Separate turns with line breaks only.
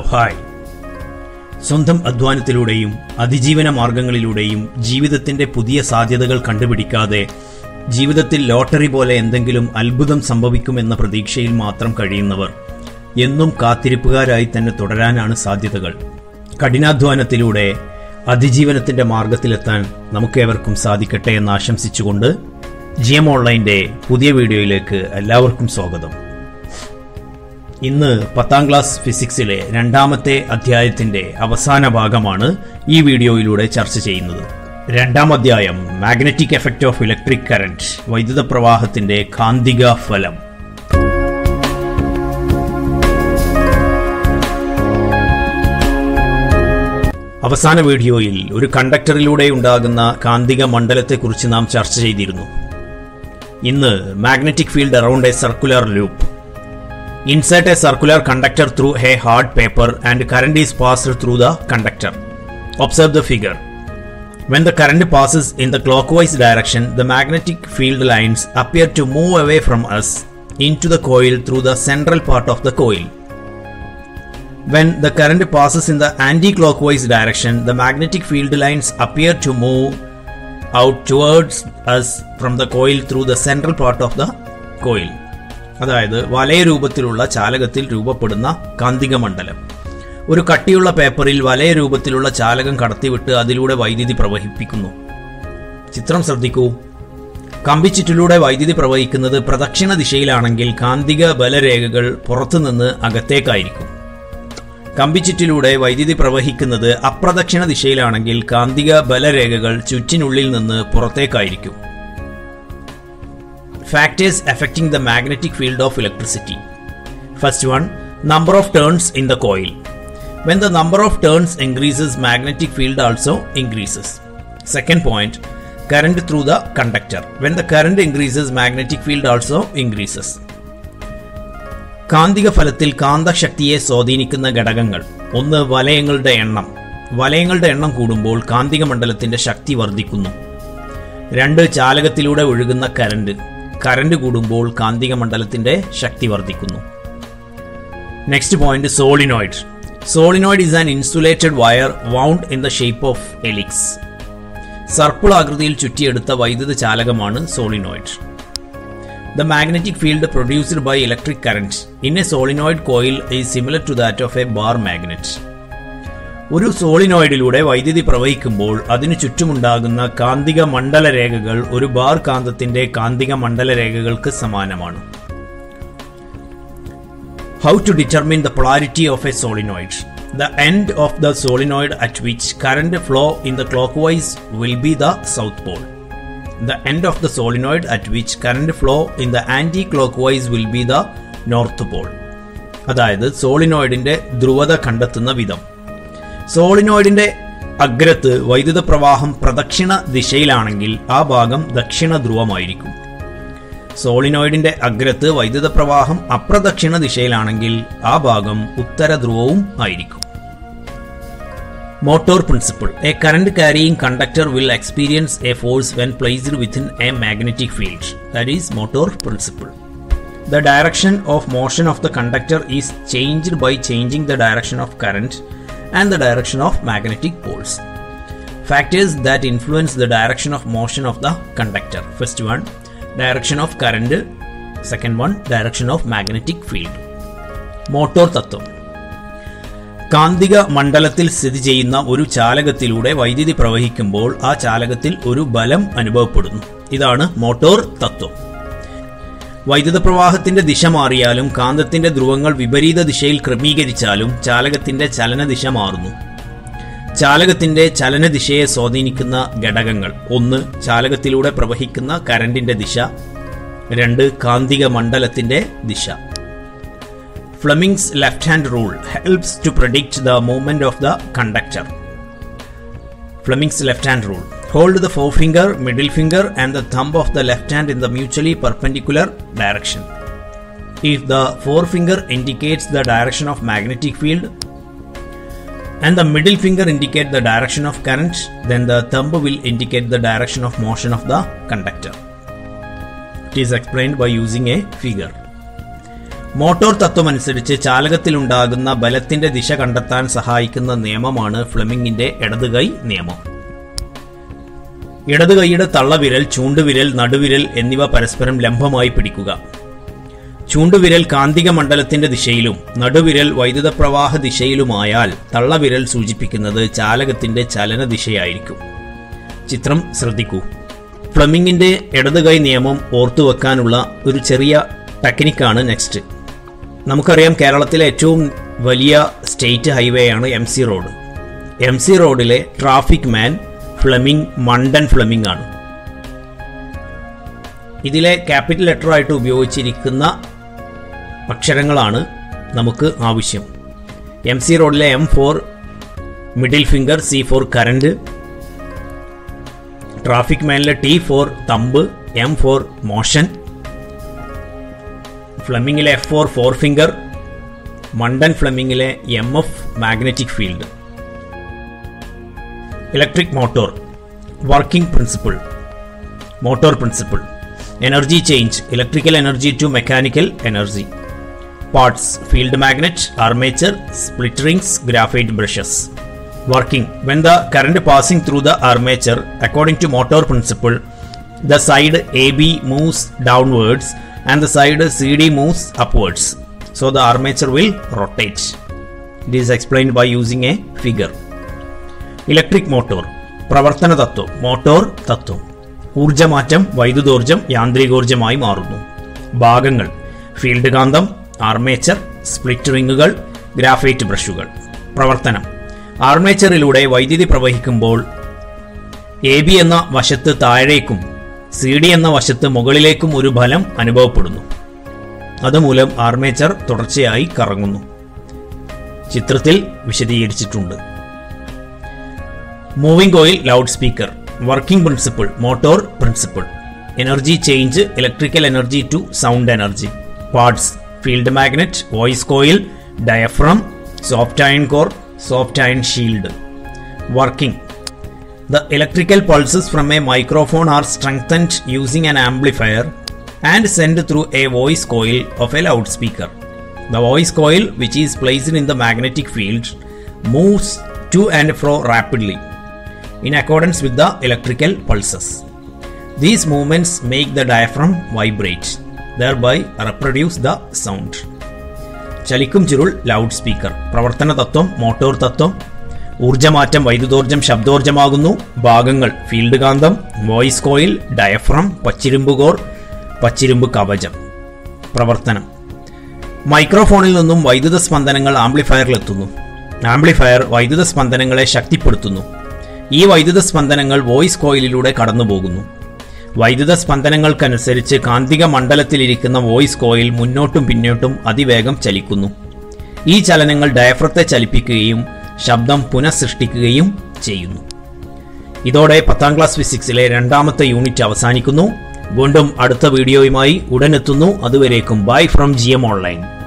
Hi സ്വന്തം അധ്വാനത്തിലൂടെയും അതിജീവന മാർഗങ്ങളിലൂടെയും ജീവിതത്തിന്റെ പുതിയ സാധ്യതകൾ കണ്ടുപിടിക്കാതെ ജീവിതത്തിൽ ലോട്ടറി പോലെ എന്തെങ്കിലും അത്ഭുതം സംഭവിക്കുമെന്ന പ്രതീക്ഷയിൽ മാത്രം കഴിയുന്നവർ എന്നും കാത്തിരിപ്പുകാരായി തന്നെ തുടരാനാണ് സാധ്യതകൾ കഠിനാധ്വാനത്തിലൂടെ അതിജീവനത്തിന്റെ മാർഗത്തിലെത്താൻ നമുക്കേവർക്കും സാധിക്കട്ടെ എന്ന് ആശംസിച്ചുകൊണ്ട് ജി എം ഓൺലൈൻ്റെ പുതിയ വീഡിയോയിലേക്ക് എല്ലാവർക്കും സ്വാഗതം ഇന്ന് പത്താം ക്ലാസ് ഫിസിക്സിലെ രണ്ടാമത്തെ അധ്യായത്തിന്റെ അവസാന ഭാഗമാണ് ഈ വീഡിയോയിലൂടെ ചർച്ച ചെയ്യുന്നത് രണ്ടാം അധ്യായം magnetic effect of electric current വൈദ്യുത പ്രവാഹത്തിന്റെ കാന്തിക ഫലം അവസാന വീഡിയോയിൽ ഒരു കണ്ടക്ടറിലൂടെ ഉണ്ടാകുന്ന കാന്തിക മണ്ഡലത്തെക്കുറിച്ച് നാം ചർച്ച ചെയ്തിരുന്നു ഇന്ന് magnetic field around a circular loop Insert a circular conductor through a hard paper and current is passed through the conductor. Observe the figure. When the current passes in the clockwise direction, the magnetic field lines appear to move away from us into the coil through the central part of the coil. When the current passes in the anti-clockwise direction, the magnetic field lines appear to move out towards us from the coil through the central part of the coil. അതായത് വലയ രൂപത്തിലുള്ള ചാലകത്തിൽ രൂപപ്പെടുന്ന കാന്തിക മണ്ഡലം ഒരു കട്ടിയുള്ള പേപ്പറിൽ വലയ രൂപത്തിലുള്ള ചാലകം കടത്തിവിട്ട് അതിലൂടെ വൈദ്യുതി പ്രവഹിപ്പിക്കുന്നു ചിത്രം ശ്രദ്ധിക്കൂ കമ്പിച്ചിറ്റിലൂടെ വൈദ്യുതി പ്രവഹിക്കുന്നത് പ്രദക്ഷിണ ദിശയിലാണെങ്കിൽ കാന്തിക ബലരേഖകൾ പുറത്തുനിന്ന് അകത്തേക്കായിരിക്കും കമ്പിച്ചിറ്റിലൂടെ വൈദ്യുതി പ്രവഹിക്കുന്നത് അപ്രദക്ഷിണ ദിശയിലാണെങ്കിൽ കാന്തിക ബലരേഖകൾ ചുറ്റിനുള്ളിൽ നിന്ന് പുറത്തേക്കായിരിക്കും factors affecting the magnetic field of electricity. First one, number of turns in the coil. When the number of turns increases, magnetic field also increases. Second point, current through the conductor. When the current increases, magnetic field also increases. കാന്തിക ഫലത്തിൽ കാന്തശക്തിയെ സ്വാധീനിക്കുന്ന ഘടകങ്ങൾ ഒന്ന് വലയങ്ങളുടെ എണ്ണം വലയങ്ങളുടെ എണ്ണം കൂടുമ്പോൾ കാന്തിക മണ്ഡലത്തിന്റെ ശക്തി വർദ്ധിക്കുന്നു രണ്ട് ചാലകത്തിലൂടെ ഒഴുകുന്ന കരണ്ട് കറന്റ് കൂടുമ്പോൾ കാന്തിക മണ്ഡലത്തിന്റെ ശക്തി വർദ്ധിക്കുന്നു next point solenoid solenoid is an insulated wire wound in the shape of helix സർപ്പിൾ ആകൃതിയിൽ ചുറ്റിയെടുത്ത വൈദ്യുത ചാലകമാണ് solenoid the magnetic field produced by electric current in a solenoid coil is similar to that of a bar magnet ഒരു സോളിനോയിഡിലൂടെ വൈദ്യുതി പ്രവഹിക്കുമ്പോൾ അതിനു ചുറ്റുമുണ്ടാകുന്ന കാന്തിക മണ്ഡല രേഖകൾ ഒരു ബാർ കാന്തത്തിന്റെ കാന്തിക മണ്ഡല രേഖകൾക്ക് സമാനമാണ് how to determine the polarity of a solenoid the end of the solenoid at which current flow in the clock vice will be the south pole the end of the solenoid at which current flow in the clock vice will be the north pole അതായത് സോളിനോയിഡിന്റെ ധ്രുവത കണ്ടെത്തുന്ന വിധം സോളിനോയിഡിന്റെ അഗ്രത്ത് വൈദ്യുത പ്രവാഹം പ്രദക്ഷിണ ദിശയിലാണെങ്കിൽ ആ ഭാഗം ദക്ഷിണ ധ്രുവമായിരിക്കും സോളിനോയിഡിന്റെ അഗ്രത്ത് വൈദ്യുത പ്രവാഹം അപ്രദക്ഷിണ ദിശയിലാണെങ്കിൽ ആ ഭാഗം ഉത്തര ധ്രുവവും ആയിരിക്കും motor principle a current carrying conductor will experience a force when placed within a magnetic field that is motor principle The direction of motion of the conductor is changed by changing the direction of current and the direction of magnetic poles. Factors that influence the direction of motion of the conductor. First one, direction of current. Second one, direction of magnetic field. Motor തത്വം കാന്തിക മണ്ഡലത്തിൽ സ്ഥിതി ചെയ്യുന്ന ഒരു ചാലകത്തിലൂടെ വൈദ്യുതി പ്രവഹിക്കുമ്പോൾ ആ ചാലകത്തിൽ ഒരു ബലം അനുഭവപ്പെടുന്നു ഇതാണ് മോട്ടോർ തത്വം വൈദ്യുത പ്രവാഹത്തിന്റെ ദിശ മാറിയാലും കാന്തത്തിന്റെ ധ്രുവങ്ങൾ വിപരീത ദിശയിൽ ക്രമീകരിച്ചാലും ചാലകത്തിന്റെ ചലനദിശ മാറുന്നു ചാലകത്തിന്റെ ചലനദിശയെ സ്വാധീനിക്കുന്ന ഘടകങ്ങൾ ഒന്ന് ചാലകത്തിലൂടെ പ്രവഹിക്കുന്ന കരണ്ടിന്റെ ദിശ രണ്ട് കാന്തിക മണ്ഡലത്തിന്റെ ദിശ Fleming's left hand rule helps to predict the movement of the conductor Fleming's left hand rule Hold the forefinger, middle finger, and the thumb of the left hand in the mutually perpendicular direction. If the forefinger indicates the direction of magnetic field and the middle finger indicate the direction of current, then the thumb will indicate the direction of motion of the conductor. It is explained by using a figure. Motor തത്വമനുസരിച്ച് ചാലകത്തിലുണ്ടാകുന്ന ബലത്തിന്റെ ദിശ കണ്ടെത്താൻ സഹായിക്കുന്ന നിയമമാണ് ഫ്ലെമിംഗിന്റെ ഇടതുകൈ നിയമം ഇടതുകൈയുടെ തള്ളവിരൽ ചൂണ്ടുവിരൽ നടുവിരൽ എന്നിവ പരസ്പരം ലംബമായി പിടിക്കുക ചൂണ്ടുവിരൽ കാന്തിക മണ്ഡലത്തിന്റെ ദിശയിലും നടുവിരൽ വൈദ്യുത പ്രവാഹ ദിശയിലുമായാൽ തള്ളവിരൽ സൂചിപ്പിക്കുന്നത് ചാലകത്തിന്റെ ചലന ദിശയായിരിക്കും ചിത്രം ശ്രദ്ധിക്കൂ ഫ്ലമിങ്ങിന്റെ ഇടതുകൈ നിയമം ഓർത്തുവെക്കാനുള്ള ഒരു ചെറിയ ടെക്നിക്കാണ് നെക്സ്റ്റ് നമുക്കറിയാം കേരളത്തിലെ ഏറ്റവും വലിയ സ്റ്റേറ്റ് ഹൈവേ ആണ് M C road M C റോഡിലെ ട്രാഫിക് മാൻ ഫ്ലമിംഗ് മണ്ടൻ ഫ്ലമിംഗ് ആണ് ഇതിലെ ക്യാപിറ്റൽ ലെറ്റർ ആയിട്ട് ഉപയോഗിച്ചിരിക്കുന്ന അക്ഷരങ്ങളാണ് നമുക്ക് ആവശ്യം എം സി റോഡിലെ M for middle finger C for current traffic മാനിലെ T for thumb M for motion ഫ്ലമിങ്ങിലെ എഫ് ഫോർ ഫോർ ഫിംഗർ മണ്ടൻ ഫ്ലമിങ്ങിലെ M F magnetic field electric motor working principle motor principle energy change electrical energy to mechanical energy parts field magnet armature split rings graphite brushes working when the current passing through the armature according to motor principle the side ab moves downwards and the side cd moves upwards so the armature will rotate it is explained by using a figure electric motor പ്രവർത്തന തത്വം motor തത്വം ഊർജമാറ്റം വൈദ്യുതോർജം യാന്ത്രികോർജമായി മാറുന്നു ഭാഗങ്ങൾ field കാന്തം armature split റിങ്ങുകൾ graphite ബ്രഷുകൾ പ്രവർത്തനം ആർമേച്ചറിലൂടെ വൈദ്യുതി പ്രവഹിക്കുമ്പോൾ എ ബി എന്ന വശത്ത് താഴേക്കും സി ഡി എന്ന വശത്ത് മുകളിലേക്കും ഒരു ഫലം അനുഭവപ്പെടുന്നു അതുമൂലം ആർമേച്ചർ തുടർച്ചയായി കറങ്ങുന്നു ചിത്രത്തിൽ വിശദീകരിച്ചിട്ടുണ്ട് moving coil loudspeaker working principle motor principle energy change electrical energy to sound energy parts field magnet voice coil diaphragm soft iron core soft iron shield working The electrical pulses from a microphone are strengthened using an amplifier and sent through a voice coil of a loudspeaker. The voice coil, which is placed in the magnetic field, moves to and fro rapidly in accordance with the electrical pulses. These movements make the diaphragm vibrate, thereby reproduce the sound. ചലിക്കും ചുരുൾ loud speaker പ്രവർത്തന തത്വം motor തത്വം ഊർജ്ജമാറ്റം വൈദ്യുതോർജ്ജം ശബ്ദോർജ്ജമാകുന്നു ഭാഗങ്ങൾ field കാന്തം voice coil diaphragm പച്ചിരുമ്പ് core പച്ചിരുമ്പ് കവചം പ്രവർത്തനം മൈക്രോഫോണിൽ നിന്നും വൈദ്യുത സ്പന്ദനങ്ങൾ ആംപ്ലിഫയറിലെത്തുന്നു ആംപ്ലിഫയർ വൈദ്യുത സ്പന്ദനങ്ങളെ ശക്തിപ്പെടുത്തുന്നു ഈ വൈദ്യുത സ്പന്ദനങ്ങൾ വോയിസ് കോയിലിലൂടെ കടന്നുപോകുന്നു വൈദ്യുത സ്പന്ദനങ്ങൾക്കനുസരിച്ച് കാന്തിക മണ്ഡലത്തിലിരിക്കുന്ന വോയിസ് കോയിൽ മുന്നോട്ടും പിന്നോട്ടും അതിവേഗം ചലിക്കുന്നു ഈ ചലനങ്ങൾ ഡയഫ്രത്തെ ചലിപ്പിക്കുകയും ശബ്ദം പുനഃസൃഷ്ടിക്കുകയും ചെയ്യുന്നു ഇതോടെ പത്താം ക്ലാസ് ഫിസിക്സിലെ രണ്ടാമത്തെ യൂണിറ്റ് അവസാനിക്കുന്നു വീണ്ടും അടുത്ത വീഡിയോയുമായി ഉടനെത്തുന്നു അതുവരേക്കും bye from G M online